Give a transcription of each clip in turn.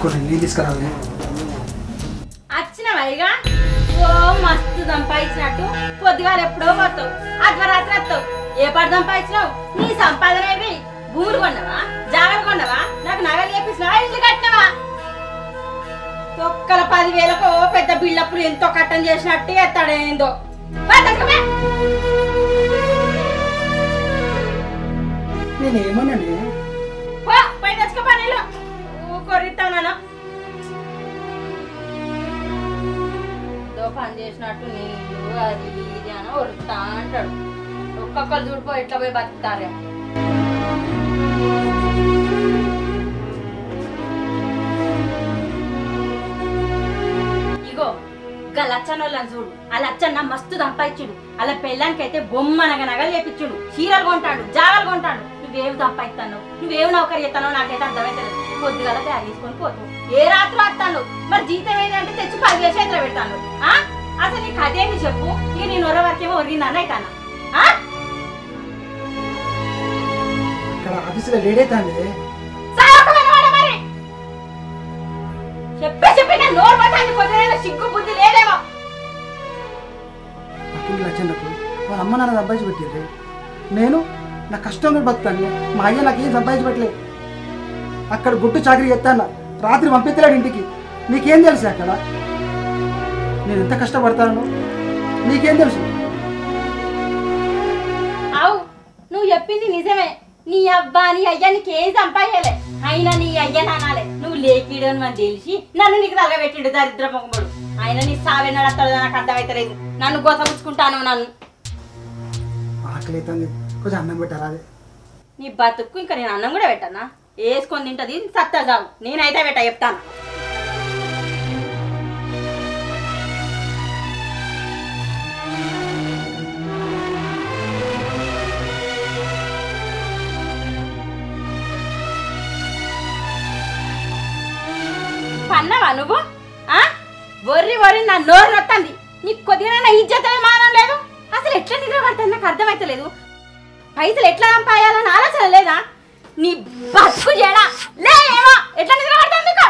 కొన్ని నీళ్ళు తీసుకురావాలి వచ్చినవా ఇక ఓ మస్తు సంపాదించినట్టు పొద్దుగాల ఎప్పుడో పోతావు అర్ధరాత్రి వస్తావు ఏ పాటు సంపాదించినావు నీ సంపాదన ఏమి భూములు కొన్నావా జాగలు కొన్నావా నాకు నగలు చేపించినావా ఇల్లు కట్టినావా ఒక్కల పదివేలకు ఓ పెద్ద బిల్డప్పులు ఎంతో కట్టం చేసినట్టు ఎత్తాడేందో బతకమే. నేను ఏమన్నాను పో, పోయి తెచ్చుకో పనిలో కొరిస్తాను ఏదో పని చేసినట్టు నీళ్ళు అది ఇది అని ఒరుతా అంటాడు ఒక్కొక్కరు చూడిపో ఎట్లా పోయి బతుకుతారే ఇగో గా లచ్చనోళ్ళని చూడు ఆ లచ్చన్న మస్తు సంపాదించుడు అలా పెళ్ళానికి అయితే బొమ్మనగ నగలు చేపించుడు చీరలు కొంటాడు జాగలు కొంటాడు నువ్వేమి సంపాదిస్తాను నువ్వేమి నౌకరి చేస్తానో నాకైతే అర్థమైతలేదు పొద్దుగల బ్యాగ్ తీసుకొని పోతావు ఏ రాత్రి వస్తాను మరి జీతం ఏంటంటే తెచ్చి పది వేలు చేతిలో పెడతాను ఆ? అసలు నీకు అదేమి చెప్పు ఇక నేను ఒర వరకేమో ఒరిగిందని అవుతాను ఇక్కడ ఆఫీసులో లేట్ అవుతుంది మరి చెప్పే చెప్పి నేను నోరు పట్టాను పొద్దున సిగ్గు బుద్ధి లేదేమో పక్కింటి లచ్చన్నకు వాళ్ళ అమ్మ నాన్న సంపాదించి పెట్టారు నేను నా కష్టం మీద బతాను మా అయ్య నాకేం సంపాదించి పెట్టలే అక్కడ గుట్టు చాకరీ చేస్తాను రాత్రి పంపిస్తున్నాడు ఇంటికి నీకేం తెలుసు అక్కడ నేను ఎంత కష్టపడతాను నీకేం తెలుసు అవు నువ్వు చెప్పింది నిజమే నీ అబ్బా నీ అయ్యా నీకేం సంపాదలే అయినా నీ అయ్య నానాలే నువ్వు లేకీడు అని మనకు తెలిసి నన్ను నీకు తలగబెట్టిండు దరిద్ర పొంగబడు ఆయన నీ సావెన్నడతాడు నాకు అర్థమైతలేదు నన్ను గోసపుచ్చుకుంటాను నన్ను ఆకలి అవుతుంది కొంచెం అన్నం పెట్టారా అదే నీ బతుక్కు ఇంకా నేను అన్నం కూడా పెట్టానా వేసుకొని తింటది సత్తా జావు నేనైతే పెట్ట చెప్తాను పన్నవా నువ్వు ఆ వర్రి వర్రి నా నోరు నొత్తంది నీకు కొద్దిగా ఇజ్జతమే మానం లేదు అసలు ఎట్లా నిద్ర పడుతుంది నాకు అర్థమైతలేదు పైసలు ఎట్లా సంపాయాలని ఆలోచన లేదా నీ బతుకు చేయడా లేమో ఎట్లా నిద్ర పడుతుంది నీకు?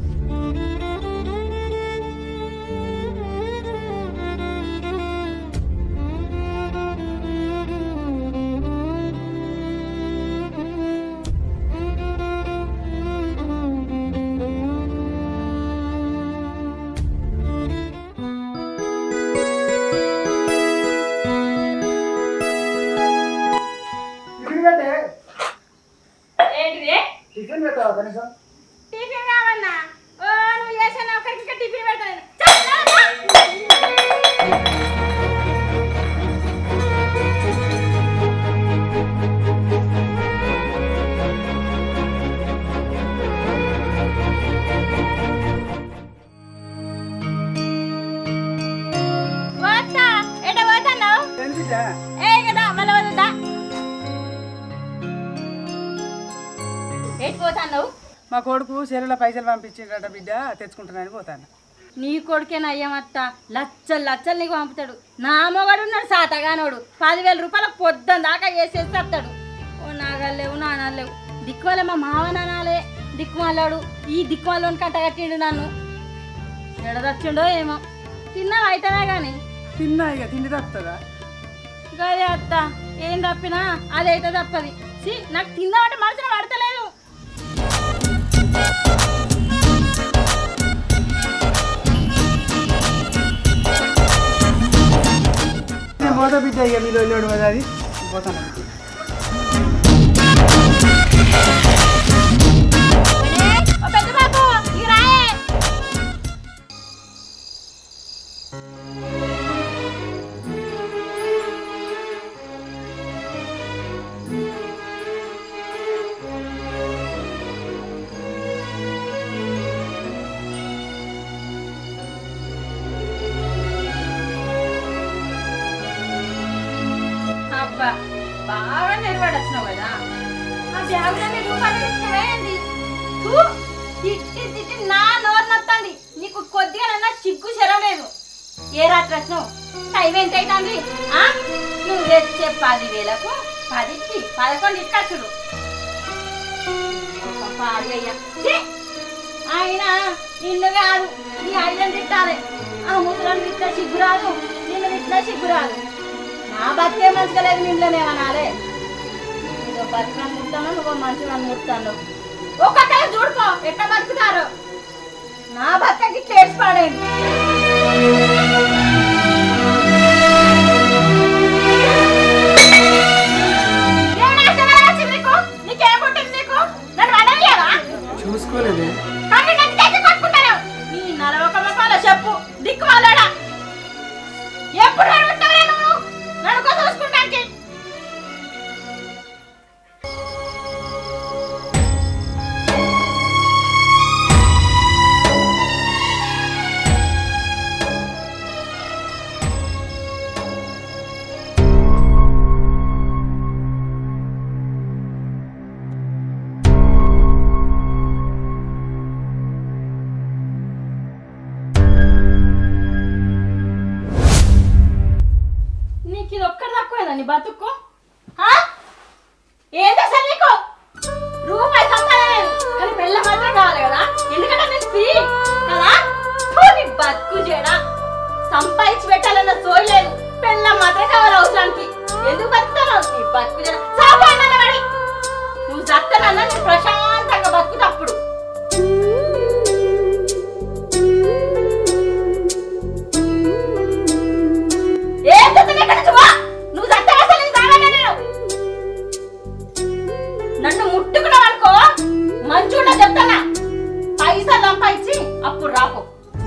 టిఫిన్ పెట్టే ఏంటిది టిఫిన్ పెట్టావా కనీసం టిఫిన్ కావన్నా ఓ నువ్వు చేసిన ఒకరికి ఇంకా టిఫిన్ పెడతాను పోతా ఎట పోతున్నావు ఏ కదా మళ్ళీ వద్దా ఎటు పోతున్నావు మా కొడుకు సెలవుల పైసలు పంపించిండట బిడ్డ తెచ్చుకుంటానని పోతాను నీ కొడుకేనా అయ్యమత్త లచ్చలు లచ్చలు నీకు పంపుతాడు నా అమ్మగాడు ఉన్నాడు సాతగానోడు పదివేల రూపాయలకు పొద్దున్న దాకా వేసేసి వస్తాడు ఓ నాగలేవు నాన్నలేవు దిక్కుమాలే మా మావ నానాలే దిక్కుమాలాడు ఈ దిక్కుమాలోని కట్ట కట్టిండు నన్ను ఎడదచ్చిండో ఏమో తిన్నావు అయితేనే కానీ తిన్నా ఇక తిండి తప్పుతుందా గదే అత్త ఏం తప్పినా అదైతే తప్పది సి నాకు తిందామంటే మనసులో పడతలేదు నేను పోతా బిడ్డ ఇక మీరు వెళ్ళాడు కదా అది పోతాను ఓ పెద్ద బాబు ఇక రాయే అబ్బా బాగా నిలబడి వచ్చినావు కదా ఆ బ్యాగులన్నీ రూపాయలు ఇచ్చినవేంది తూ, తిట్టి తిట్టి నా నోరు నత్తంది నీకు కొద్దిగా నన్న సిగ్గు చెరవలేదు ఏ రాత్రి వచ్చినావు టైం ఎంత అవుతుంది ఆ? నువ్వు తెచ్చే పది వేలకు పదికి పదకొండు ఇక్కచ్చుడు పాడయ్యా అయినా నిన్ను కాదు నీ అయ్యని తిట్టాలి ఆ ముసలను తిట్టిన సిగ్గురాదు నిన్ను తిట్టిన సిగ్గురాదు నా బతికే మంచిగా లేదు నిన్నునేమనాలే నువ్వు బతికని ముట్టాను నువ్వు మంచిగా ముట్టాను ఒక్కొక్కరు చూడుకో ఎట్లా బతుకుతారు నా బతకి చేసి పాడేయండి ఏం నాశనం వచ్చింది నీకు? నీకేం పుట్టింది నీకు? నన్ను వదలలేవా? చూసుకోలేదే కన్ను నెత్తి తెచ్చి కొట్టుకుంటాను. నీ నలవక మొఖాలు చెప్పు దిక్కు వాళ్ళోడా. ఎప్పుడు నడుస్తావురా నువ్వు నడుకో చూసుకుంటానికి నీకు ఇది ఒక్కటి తక్కువేనా నీ బతుకు ఆ? ఏంటి అసలు నీకు రూపాయి సంపాదలేదు కానీ పెళ్ళ మాత్రం కావాలి కదా ఎందుకంటే నేను ఫ్రీ కదా ఫు, నీ బతుకు చేయడా సంపాదించి పెట్టాలన్న సోయి లేదు పెళ్ళ మాత్రం కావాలి అవసరానికి ఎందుకు బతుకుతావు నీ బతుకు చేయడా సాపాడన్న వాడి నువ్వు జత్తనన్నా నేను ప్రశాంతంగా బతుకుతా అప్పుడు ఏం చెప్తున్నా ఇక్కడ నుంచి పో. నువ్వు చచ్చావు అసలు నేను చావనే నేను. నన్ను ముట్టుకున్నావు అనుకో మంచుండ చెప్తానా పైసలు సంపాదించి అప్పుడు రాపో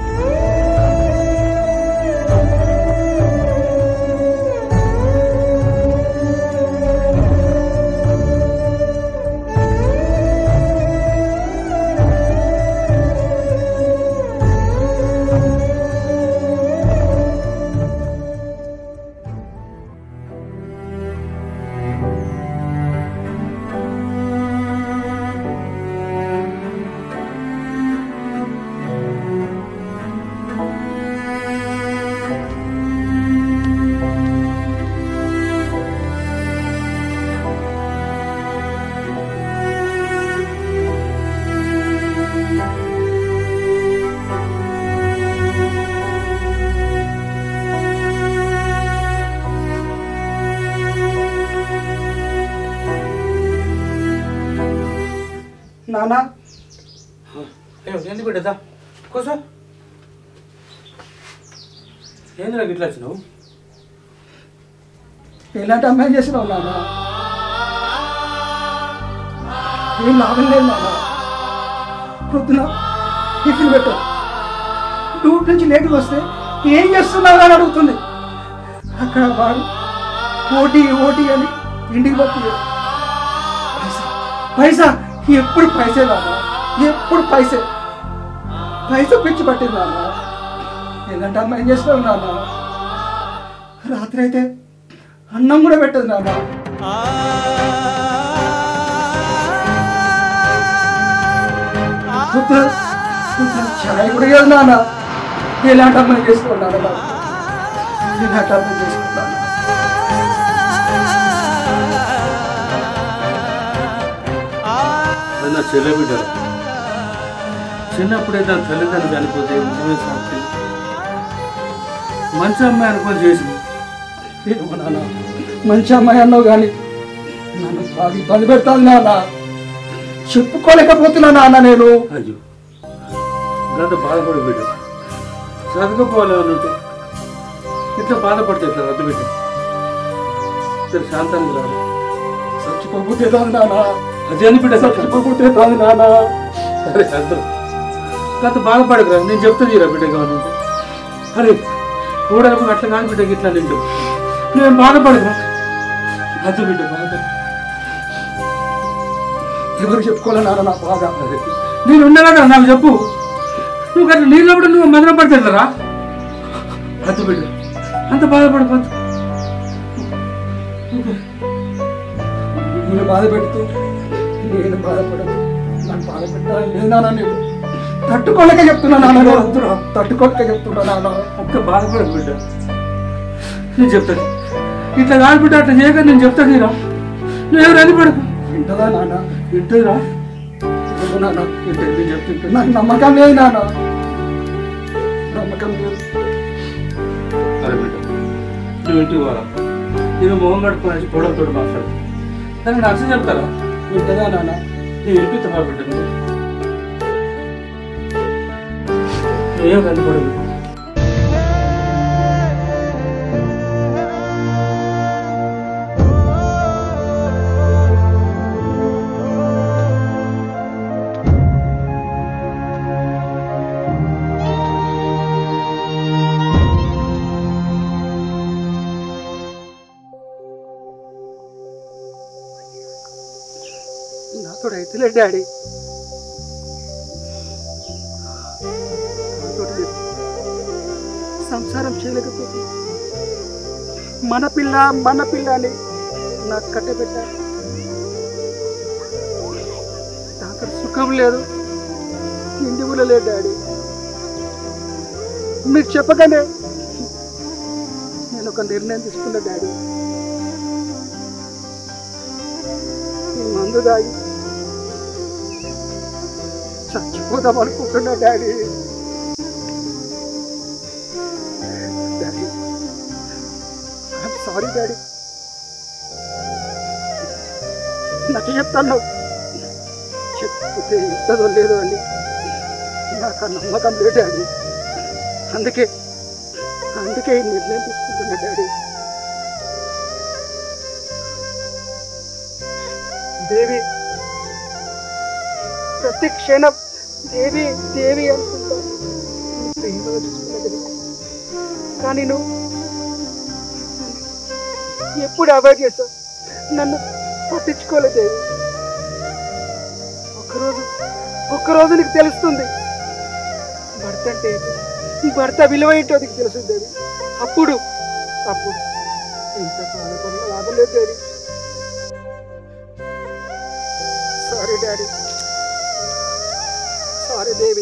నాన్న ఏంది బిడ్డదా కూసో ఏందిరా గిట్లా వచ్చినావు ఎలాంటి అమ్మాయి చేసినావు నాన్న ఏం లాభం లేదు నాన్న పొద్దున టిఫిన్ పెట్టు డ్యూటీ నుంచి లేటుగా వస్తే ఏం చేస్తున్నావు అని అడుగుతుంది అక్కడ వాడు ఓటీ ఓటీ అని ఇంటికి పంపించాడు పైసా పైసా ఎప్పుడు పైసే నాన్న ఎప్పుడు పైసే పైసా పిచ్చి పట్టింది నాన్న ఏంటంటే అమ్మ ఏం చేస్తున్నావు నాన్న రాత్రి అయితే అన్నం కూడా పెట్టదు నాన్న పొద్దున పొద్దున చాయ్ కూడా ఇవ్వదు నాన్న ఎలాంటి అమ్మాయి చేసుకున్నాను నాన్న ఎలాంటి అమ్మాయి చేసుకున్నాను అది నా చెల్లె బిడ్డ చిన్నప్పుడే తన తల్లిదండ్రులు చనిపోతే నిజమే సాక్షి మంచి అమ్మాయి అనుకొని చేసింది ఏమో నాన్న మంచి అమ్మాయి అన్నావు కానీ నన్ను బాగా ఇబ్బంది పెడతాను నాన్న చెప్పుకోలేకపోతున్నా నాన్న నేను అయ్యో గంత బాధపడి బిడ్డ చదువుకోపోవాలని ఉంటే ఇట్లా బాధపడితే ఇట్లా రద్దు బిడ్డ ఇద్దరు శాంతానికి రాదు చచ్చిపోతే కాదు నాన్న అదే అని బిడ్డ చచ్చిపోతే కాదు నాన్న సరే అర్థం గత బాధపడకురా నేను చెప్తా తీరా బిడ్డ కావాలంటే అరే కూడలకు అట్లా కాని బిడ్డకి ఇట్లా నేను చెప్పు నేను బాధపడకురా అదే బిడ్డ బాధ ఎవరు చెప్పుకోలే నాన్న నా బాధ అదే నేను ఉన్నా కదా నాకు చెప్పు నువ్వు అట్లా నీళ్ళప్పుడు నువ్వు మదన పడతారా అదే బిడ్డ అంత బాధపడిపోతు నేను బాధ పెడుతూ నేను బాధపడదు నాకు బాధ పెట్టాలని లేదు నాన్న నేను తట్టుకోలేక చెప్తున్నా నాన్న నేను వద్దురా తట్టుకోలేక చెప్తున్నా నాన్న ఒక్క బాధపడకు బిడ్డ నేను చెప్తాను ఇట్లా కాదు బిడ్డ అట్లా చేయక నేను చెప్తాను నీరా నువ్వు ఎవరు అని పడకు వింటదా నాన్న వింటుందిరా ఎవరు చెప్పు నాన్న ఇంటే నేను చెప్తుంటే నాకు నమ్మకం లేదు నాన్న నమ్మకం లేదు సరే బిడ్డ నువ్వు ఇంటికి పోరా నేను మొహం కట్టుకుని గొడవతో మాట్లాడు కానీ నాకు అసలు చెప్తారా వింటదా నాన్న నేను వినిపిస్తా బిడ్డ నువ్వు ఏం కనపడదు నాతో అయితేలే డాడీ నాతోటి లేదు. సంసారం చేయలేకపోతే మన పిల్ల మన పిల్ల అని నాకు కట్టబెట్టారు నాకు సుఖం లేదు తిండి కూడా లేదు డాడీ మీకు చెప్పగానే నేను ఒక నిర్ణయం తీసుకున్నా డాడీ ఈ మందు తాగి చచ్చిపోదాం అనుకుంటున్నా daddy daddy I'm sorry daddy నాకు చెప్తాను చెప్తే ఇస్తుందో లేదో అని నాకు ఆ నమ్మకం లేదు డాడీ అందుకే అందుకే ఈ నిర్ణయం తీసుకుంటున్నా డాడీ దేవి ప్రతి క్షణం దేవి దేవి అనుకుంటా నిన్ను ప్రేమగా చూసుకున్నది కానీ నువ్వు నన్ను ఎప్పుడు అవాయిడ్ చేస్తావు నన్ను పట్టించుకోలేదు దేవి ఒక్కరోజు ఒక్కరోజు నీకు తెలుస్తుంది భర్త అంటే ఏంటి? భర్త విలువ ఏంటో నీకు తెలుస్తుంది దేవి అప్పుడు అప్పుడు ఎంత బాధపడినా లాభం లేదు Devi sorry daddy sorry Devi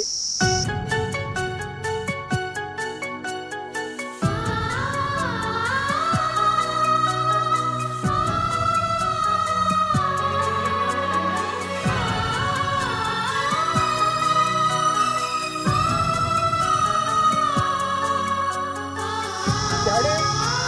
daddy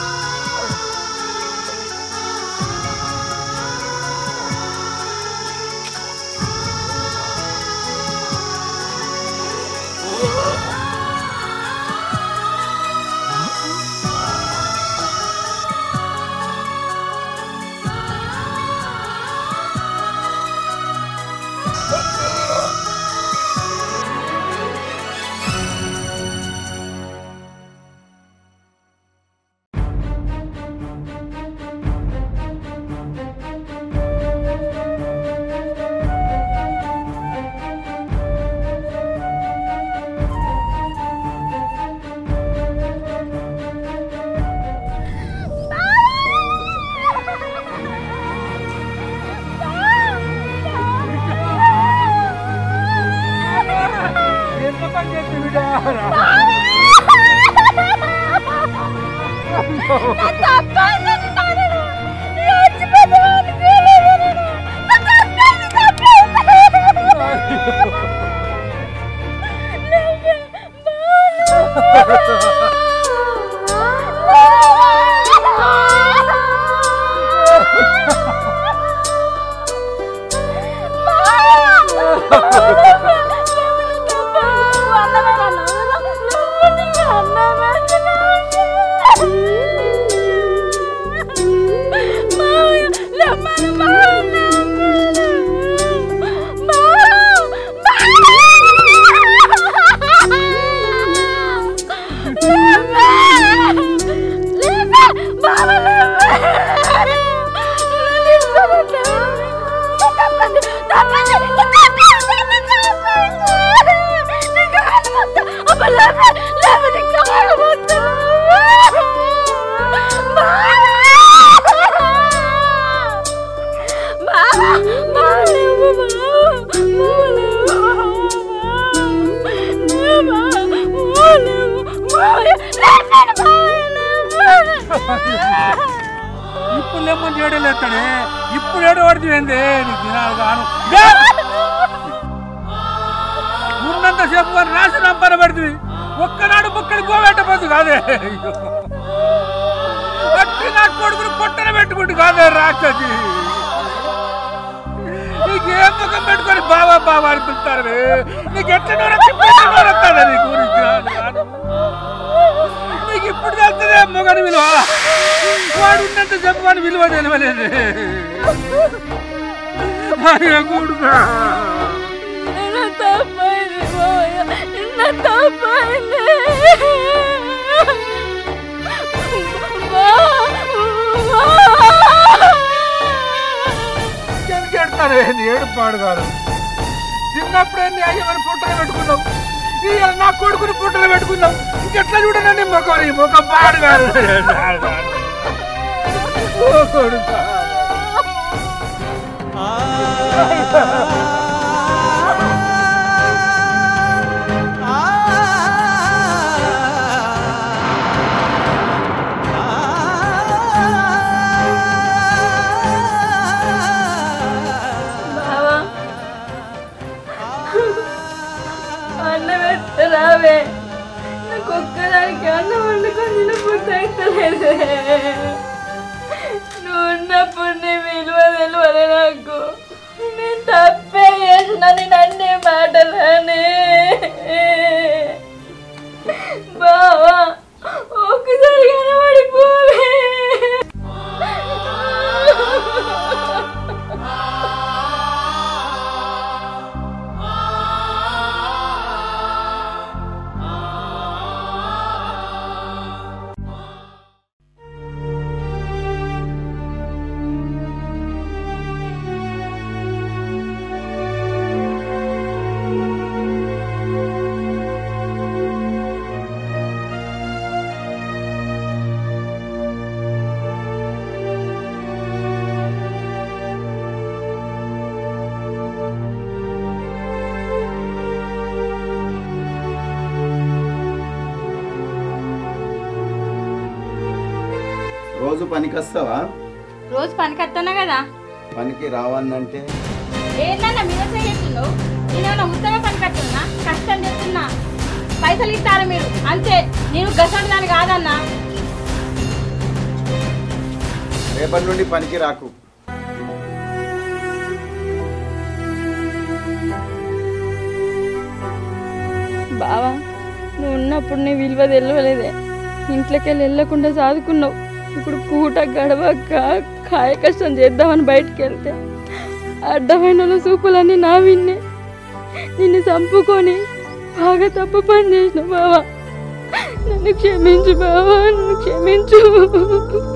ఇప్పుడు లేమని చేయడం లేస్తాడే ఇప్పుడు ఏడు పడుతుంది ఏంది నీకు దినాలు గాను ఉన్నంతసేపు వారు రాసి రంపన పడుతుంది ఒక్కనాడు బుక్కడి పోవేటపోదు కాదే అయ్యో. అట్టి నా కొడుకుని పొట్టన పెట్టుకుంటు కాదే రాక్షసి నీకేం ముఖం పెట్టుకొని బావా బావా అని పిలుస్తారు నీకు ఎట్లా నోరెత్తాడా నీ గురించి నీకు ఇప్పుడు తెలుస్తుందే మొగని విలువ వాడు ఉన్నంత చెప్పు వాడి విలువ తెలియలేదు అయ్యో కొడుకా నిన్న తప్పైంది మావయ్య నిన్న తప్పైంది ఎందుకెడతారే నీ ఏడు పాడుగారు చిన్నప్పుడే నీ అయ్యమని పుట్టలు పెట్టుకున్నావు ఇవాళ నా కొడుకుని పుట్టలు పెట్టుకున్నావు ఇంకెట్లా చూడనండి మొక్క నీ మొక్క పాడుగారు ఓ కొడుకా బావా అన్నం ఎత్త రావే నాకు ఒక్కదానికి అన్నం వండుకొని తినబుద్ధి అవుతలేదు నువ్వు ఉన్నప్పుడు నీ విలువ తెలియదు నాకు నేను తప్పే చేసిన నేను అన్ని మాటలని బావా ఒక్కసారి కనబడిపోవే రోజు పనికి వస్తావా రోజు పనికి వస్తున్నా కదా పనికి రావన్నంటే ఏంటన్నా మీద చేస్తున్నావు నేనేమన్నా ఉత్తగా పని కట్టున్నా కష్టం చేస్తున్నా పైసలు ఇస్తారా మీరు అంతే నేను గసండి దాన్ని కాదన్నా రేపటి నుండి పనికి రాకు బావా నువ్వు ఉన్నప్పుడు నీ విలువ తెలియలేదే ఇంట్లోకి వెళ్ళి వెళ్ళకుండా చదువుకున్నావు ఇప్పుడు పూట గడవక కాయ కష్టం చేద్దామని బయటికి వెళ్తే అడ్డమైన వాళ్ళ చూపులన్నీ నా విన్నే నిన్ను చంపుకొని బాగా తప్పు పని చేసిన బావా నన్ను క్షమించు బావా నన్ను క్షమించు